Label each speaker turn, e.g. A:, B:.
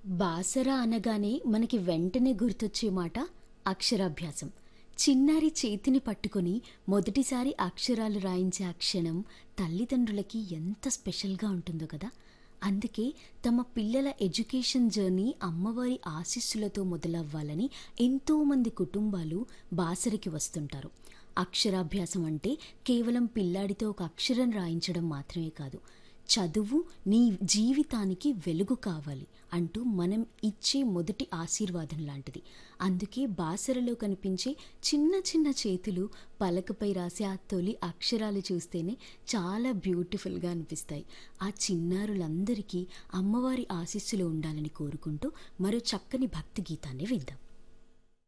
A: బాసర అనగానే మనకి వెంటనే గుర్తొచ్చే మాట అక్షరాభ్యాసం చిన్నారి చేతిని పట్టుకొని మొదటిసారి అక్షరాలు రాయించే ఆ క్షణం తల్లిదండ్రులకి ఎంత స్పెషల్గా ఉంటుందో కదా అందుకే తమ పిల్లల ఎడ్యుకేషన్ జర్నీ అమ్మవారి ఆశీస్సులతో మొదలవ్వాలని ఎంతోమంది కుటుంబాలు బాసరికి వస్తుంటారు అక్షరాభ్యాసం అంటే కేవలం పిల్లాడితో ఒక అక్షరం రాయించడం మాత్రమే కాదు చదువు నీ జీవితానికి వెలుగు కావాలి అంటూ మనం ఇచ్చే మొదటి ఆశీర్వాదం లాంటిది అందుకే బాసరలో కనిపించే చిన్న చిన్న చేతులు పలకపై రాసే ఆ తొలి అక్షరాలు చూస్తేనే చాలా బ్యూటిఫుల్గా అనిపిస్తాయి ఆ చిన్నారులందరికీ అమ్మవారి ఆశీస్సులు ఉండాలని కోరుకుంటూ మరో చక్కని భక్తి గీతాన్ని విందాం